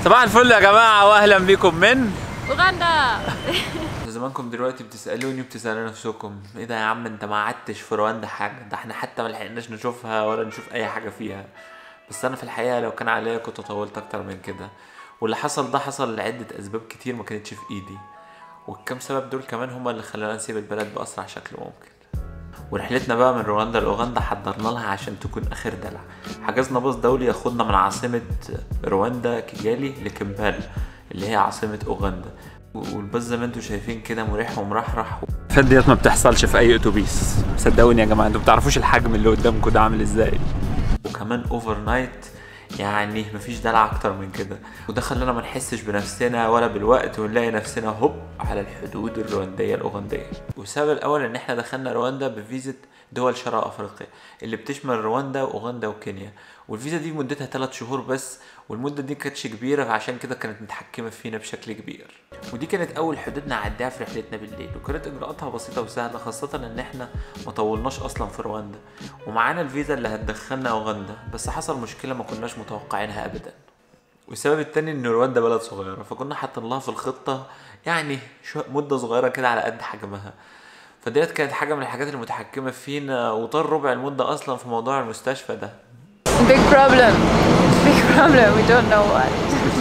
صباح الفل يا جماعة وأهلا بكم من اوغندا زمانكم دلوقتي بتسألوني وبتسألوا نفسكم ايه ده يا عم انت ما قعدتش في رواندا حاجة ده احنا حتى ما لحقناش نشوفها ولا نشوف أي حاجة فيها بس أنا في الحقيقة لو كان عليا كنت طولت أكتر من كده واللي حصل ده حصل لعدة أسباب كتير ما كانتش في إيدي والكام سبب دول كمان هما اللي خلونا نسيب البلد بأسرع شكل ممكن ورحلتنا بقى من رواندا لأوغندا حضرنا لها عشان تكون آخر دلع حجزنا باص دولي ياخدنا من عاصمة رواندا كيجالي لكمبالا اللي هي عاصمة أوغندا والباص زي ما انتوا شايفين كده مريح ومرحرح الفات ديت ما بتحصلش في أي أتوبيس صدقوني يا جماعة انتوا بتعرفوش الحجم اللي قدامكم ده عامل ازاي وكمان اوفر نايت يعني مفيش دلع اكتر من كده وده خلانا ما نحسش بنفسنا ولا بالوقت ونلاقي نفسنا هوب على الحدود الروانديه الاوغنديه والسبب الاول ان احنا دخلنا رواندا بفيزا دول شرق افريقيا اللي بتشمل رواندا واوغندا وكينيا والفيزا دي مدتها 3 شهور بس والمده دي كانتش كبيره فعشان كده كانت متحكمه فينا بشكل كبير ودي كانت اول حدود نعديها في رحلتنا بالليل وكانت اجراءاتها بسيطه وسهله خاصه ان احنا ما طولناش اصلا في رواندا ومعانا الفيزا اللي هتدخلنا اوغندا بس حصل مشكله ما كناش متوقعينها ابدا والسبب التاني ان رواندا بلد صغيره فكنا حاطين لها في الخطه يعني شو مده صغيره كده على قد حجمها فديت كانت حاجه من الحاجات المتحكمه فينا وطار ربع المده اصلا في موضوع المستشفى ده big problem big problem we don't know why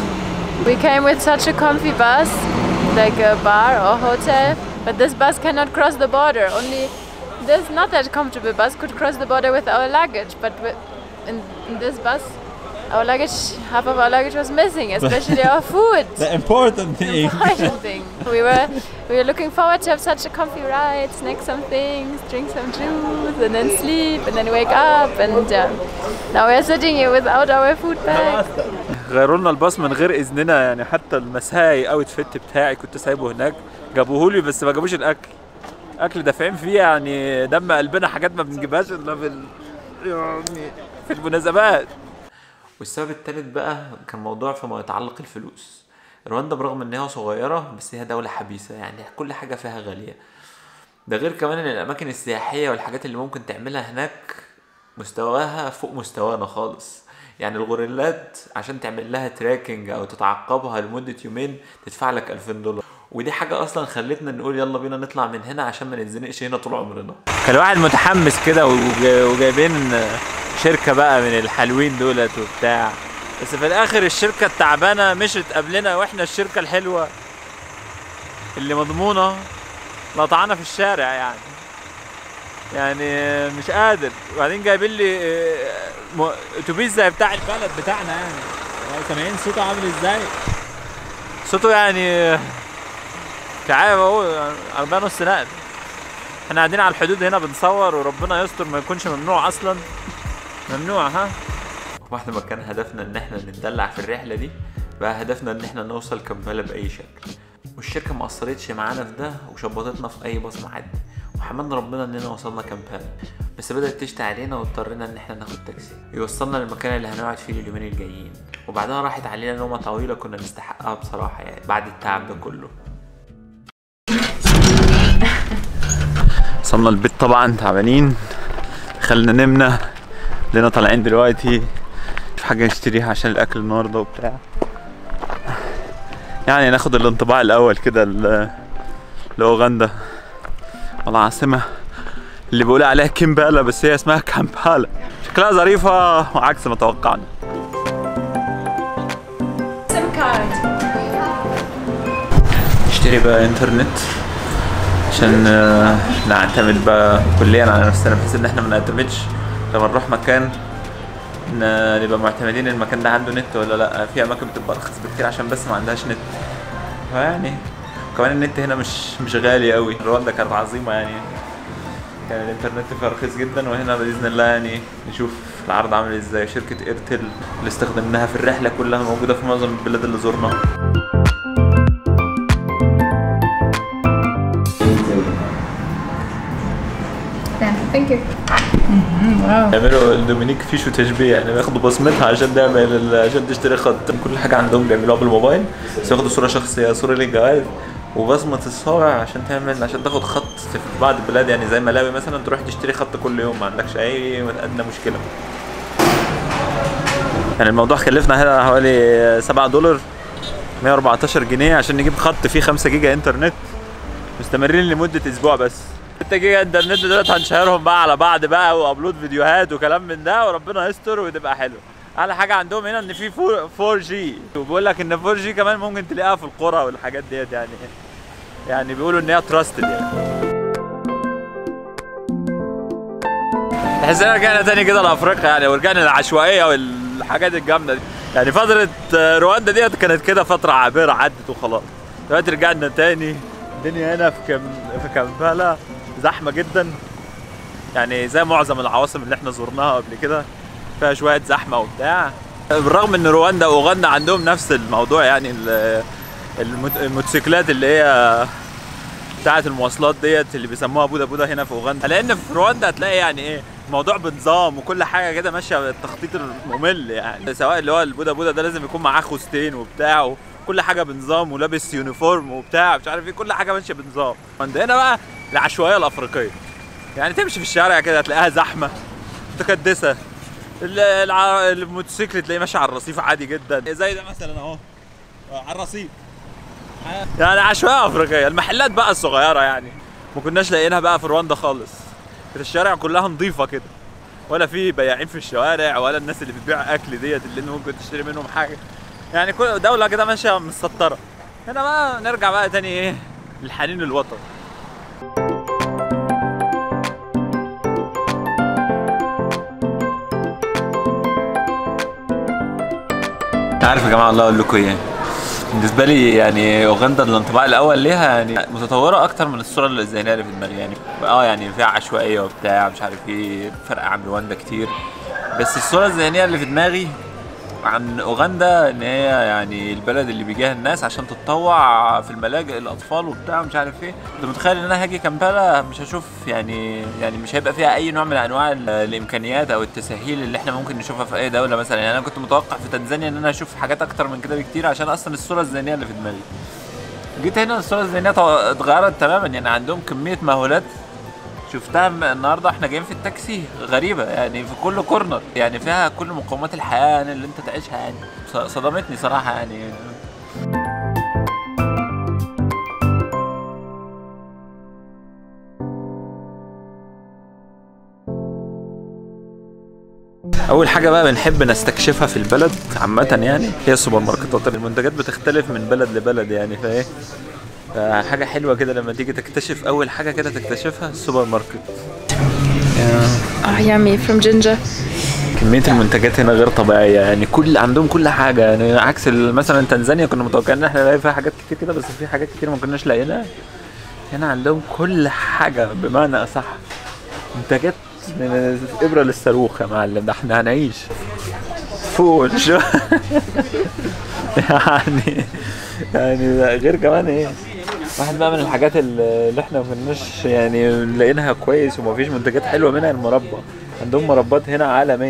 we came with such a comfy bus like a bar or hotel but this bus cannot cross the border only this not that comfortable bus could cross the border with our luggage but with, in, in this bus our luggage half of our luggage was missing especially our food The important thing. important thing. We were we were looking forward to have such a comfy ride, snack some things, drink some juice, and then sleep, and then wake up, and uh, now we're sitting here without our food bag. غيروا لنا الباص من غير اذننا يعني حتى المساي اوت فيت بتاعي كنت سايبه هناك جابوه لي بس ما جابوش الاكل اكل دافعين فيه يعني دم قلبنا حاجات ما بنجيبهاش الا في ال... يعني في المناسبات والسبب التالت بقى كان موضوع فيما يتعلق الفلوس رواندا برغم ان هي صغيرة بس هي دولة حبيسة يعني كل حاجة فيها غالية ده غير كمان ان الاماكن السياحية والحاجات اللي ممكن تعملها هناك مستواها فوق مستوانا خالص يعني الغوريلات عشان تعمل لها تراكنج او تتعقبها لمدة يومين تدفع لك 2000 دولار ودي حاجة أصلا خلتنا نقول يلا بينا نطلع من هنا عشان ما نتزنقش هنا طول عمرنا. كان الواحد متحمس كده وجا- وجايبين شركة بقى من الحلوين دولت وبتاع بس في الآخر الشركة التعبانة مشت قبلنا واحنا الشركة الحلوة اللي مضمونة لطعنا في الشارع يعني. يعني مش قادر وبعدين جايبين لي آه، م- اتوبيس زي بتاع البلد بتاعنا يعني يعني سامعين صوته عامل ازاي صوته يعني مش عارف اهو عربية نص نقل احنا قاعدين على الحدود هنا بنصور وربنا يستر ما يكونش ممنوع اصلا ممنوع ها واحنا ما كان هدفنا ان احنا نتدلع في الرحله دي بقى هدفنا ان احنا نوصل كمبالا باي شكل والشركه ما قصرتش معانا في ده وشبطتنا في اي باص معدي وحمدنا ربنا اننا وصلنا كمبالا بس بدات تشتي علينا واضطرينا ان احنا ناخد تاكسي يوصلنا للمكان اللي هنقعد فيه اليومين الجايين وبعدها راحت علينا نومه طويله كنا نستحقها بصراحه يعني بعد التعب ده كله وصلنا البيت طبعا تعبانين خلنا نمنا لنا طالعين دلوقتي نشوف حاجه نشتريها عشان الاكل النهارده وبتاع يعني ناخد الانطباع الاول كده ل- لاوغندا العاصمه اللي بيقول عليها كيمبالا بس هي اسمها كامبالا شكلها ظريفه وعكس ما توقعنا SIM card. نشتري بقى انترنت عشان آه، نعتمد بقى كليا على نفسنا بحيث ان احنا ما نعتمدش لما نروح مكان ن- نبقى معتمدين المكان ده عنده نت ولا لا في اماكن بتبقى ارخص بكتير عشان بس ما عندهاش نت فيعني كمان النت هنا مش مش غالي قوي رواندا كانت عظيمه يعني كان الانترنت فيها رخيص جدا وهنا باذن الله يعني نشوف العرض عامل ازاي شركه ايرتل اللي استخدمناها في الرحله كلها موجوده في معظم البلاد اللي زرناها Thank you. يعملوا دومينيك فيشو تشبيه يعني بياخدوا بصمتها عشان تعمل ال- عشان تشتري خط كل حاجه عندهم بيعملوها بالموبايل بس ياخدوا صوره شخصيه صوره للجواز وبصمه الصابع عشان تعمل عشان تاخد خط في بعض البلاد يعني زي ملاوي مثلا تروح تشتري خط كل يوم ما عندكش اي ادنى مشكله يعني الموضوع كلفنا هنا حوالي 7 دولار 114 جنيه عشان نجيب خط فيه 5 جيجا انترنت مستمرين لمده اسبوع بس 6 جيجا انترنت دلوقتي هنشيرهم بقى على بعض بقى وابلود فيديوهات وكلام من ده وربنا يستر وتبقى حلو اعلى حاجه عندهم هنا ان في 4 جي وبيقول لك ان 4 جي كمان ممكن تلاقيها في القرى والحاجات ديت يعني يعني بيقولوا ان هي تراستد يعني تحس ان رجعنا تاني كده لافريقيا يعني ورجعنا للعشوائيه والحاجات الجامده دي يعني فتره رواندا ديت كانت كده فتره عابره عدت وخلاص دلوقتي رجعنا تاني الدنيا هنا في كم في كامبالا زحمه جدا يعني زي معظم العواصم اللي احنا زرناها قبل كده فيها شويه زحمه وبتاع بالرغم ان رواندا واوغندا عندهم نفس الموضوع يعني ال- الموت- الموتوسيكلات اللي هي بتاعه المواصلات ديت اللي بيسموها بودا بودا هنا في اوغندا لان في رواندا هتلاقي يعني ايه الموضوع بنظام وكل حاجه كده ماشيه بالتخطيط الممل يعني سواء اللي هو البودا بودا ده لازم يكون معاه خوذتين وبتاع كل حاجه بنظام ولابس يونيفورم وبتاع مش عارف ايه كل حاجه ماشيه بنظام عندنا بقى العشوائيه الافريقيه يعني تمشي في الشارع كده هتلاقيها زحمه متكدسه ال- الع- الموتوسيكل تلاقيه ماشي على الرصيف عادي جدا زي ده مثلا اهو على الرصيف يعني عشوائيه افريقيه المحلات بقى الصغيره يعني ما كناش لاقيينها بقى في رواندا خالص كانت الشارع كلها نظيفه كده ولا في بياعين في الشوارع ولا الناس اللي بتبيع اكل ديت اللي انت ممكن تشتري منهم حاجه يعني كل دوله كده ماشيه مسطره هنا بقى نرجع بقى تاني ايه للحنين للوطن عارف يا جماعه الله اقول لكم ايه بالنسبه لي يعني اوغندا الانطباع الاول ليها يعني متطوره اكتر من الصوره الذهنيه اللي في دماغي يعني اه يعني فيها عشوائيه وبتاع مش عارف ايه فرق عن رواندا كتير بس الصوره الذهنيه اللي في دماغي عن اوغندا ان هي يعني البلد اللي بيجيها الناس عشان تتطوع في الملاجئ الاطفال وبتاع مش عارف ايه انت متخيل ان انا هاجي كامبالا مش هشوف يعني يعني مش هيبقى فيها اي نوع من انواع ال- الامكانيات او التسهيل اللي احنا ممكن نشوفها في اي دوله مثلا يعني انا كنت متوقع في تنزانيا ان انا اشوف حاجات اكتر من كده بكتير عشان اصلا الصوره الذهنيه اللي في دماغي جيت هنا الصوره الذهنيه تو- اتغيرت تماما يعني عندهم كميه مهولات شفتها م- النهارده احنا جايين في التاكسي غريبه يعني في كل كورنر يعني فيها كل مقومات الحياه يعني اللي انت تعيشها يعني ص- صدمتني صراحه يعني اول حاجه بقى بنحب نستكشفها في البلد عامه يعني هي السوبر ماركتات المنتجات بتختلف من بلد لبلد يعني فايه فحاجه حلوه كده لما تيجي تكتشف اول حاجه كده تكتشفها السوبر ماركت Oh, yummy from ginger. كميه المنتجات هنا غير طبيعيه يعني كل عندهم كل حاجه يعني عكس ال- مثلا تنزانيا كنا متوقعين ان احنا نلاقي فيها حاجات كتير كده بس في حاجات كتير ما كناش لاقيينها هنا عندهم كل حاجه بمعنى اصح منتجات من الابره للصاروخ يا معلم ده احنا هنعيش فول شو يعني يعني غير كمان ايه واحد بقى من الحاجات اللي اللي احنا ما كناش يعني لاقينها كويس ومفيش منتجات حلوه منها المربى عندهم مربات هنا عالميه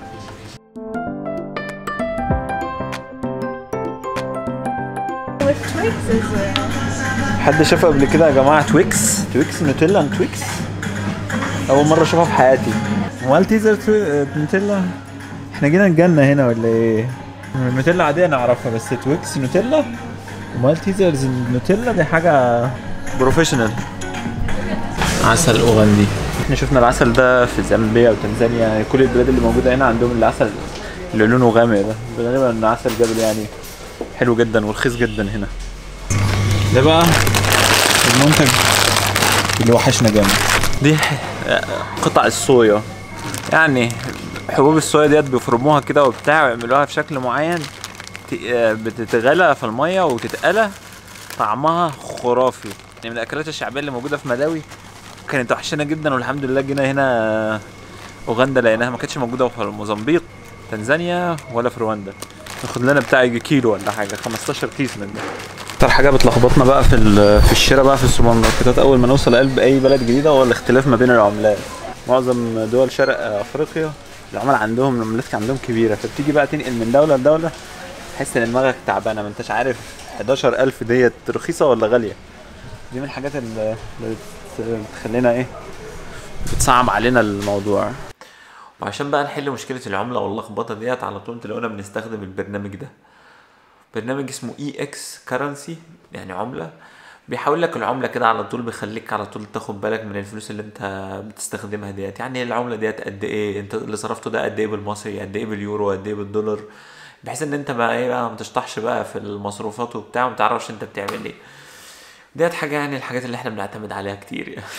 حد شاف قبل كده يا جماعه تويكس تويكس نوتيلا and تويكس اول مره اشوفها في حياتي مالتيزر تو- نوتيلا احنا جينا الجنه هنا ولا ايه النوتيلا عاديه نعرفها بس تويكس نوتيلا ومالتيزرز نوتيلا دي حاجه بروفيشنال عسل اوغندي احنا شفنا العسل ده في زامبيا وتنزانيا يعني كل البلاد اللي موجوده هنا عندهم العسل اللي لونه غامق ده غالبا ان عسل جبل يعني حلو جدا ورخيص جدا هنا ده بقى المنتج اللي وحشنا جامد دي قطع الصويا يعني حبوب الصويا ديت بيفرموها كده وبتاع ويعملوها في شكل معين ت- آه، بتتغلى في الميه وتتقلى طعمها خرافي يعني من الاكلات الشعبيه اللي موجوده في ملاوي كانت وحشنا جدا والحمد لله جينا هنا اوغندا لقيناها ما كانتش موجوده في موزمبيق تنزانيا ولا في رواندا ناخد لنا بتاع يجي كيلو ولا حاجه 15 كيس من ده اكتر حاجه بتلخبطنا بقى في ال- في الشراء بقى في السوبر ماركتات اول ما نوصل قلب اي بلد جديده هو الاختلاف ما بين العملات معظم دول شرق افريقيا العملاء عندهم العملات عندهم كبيره فبتيجي بقى تنقل من دوله لدوله تحس ان دماغك تعبانه ما انتش عارف 11000 ديت رخيصه ولا غاليه دي من الحاجات اللي اللي بت- بتخلينا ايه بتصعب علينا الموضوع وعشان بقى نحل مشكله العمله واللخبطه ديت على طول تلاقونا بنستخدم البرنامج ده برنامج اسمه اي اكس كرنسي يعني عمله بيحول لك العملة كده على طول بيخليك على طول تاخد بالك من الفلوس اللي انت بتستخدمها ديت يعني العملة ديت قد ايه انت اللي صرفته ده قد ايه بالمصري قد ايه باليورو قد ايه بالدولار بحيث ان انت بقى ايه بقى ما تشطحش بقى في المصروفات وبتاع وما تعرفش انت بتعمل ايه ديت حاجة يعني الحاجات اللي احنا بنعتمد عليها كتير يعني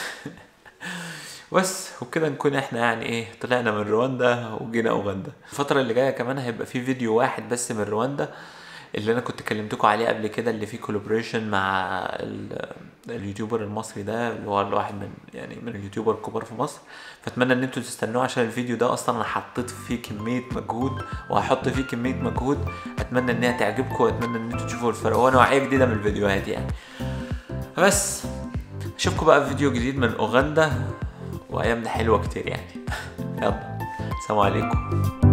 بس وكده نكون احنا يعني ايه طلعنا من رواندا وجينا اوغندا الفترة اللي جاية كمان هيبقى في فيديو واحد بس من رواندا اللي انا كنت كلمتكم عليه قبل كده اللي فيه كولابريشن مع ال- اليوتيوبر المصري ده اللي هو الواحد من يعني من اليوتيوبر الكبار في مصر فاتمنى ان انتوا تستنوه عشان الفيديو ده اصلا انا حطيت فيه كميه مجهود وهحط فيه كميه مجهود اتمنى ان هي تعجبكم واتمنى ان انتوا تشوفوا الفرق هو نوعيه جديده من الفيديوهات يعني بس اشوفكم بقى في فيديو جديد من اوغندا وايامنا حلوه كتير يعني يلا السلام عليكم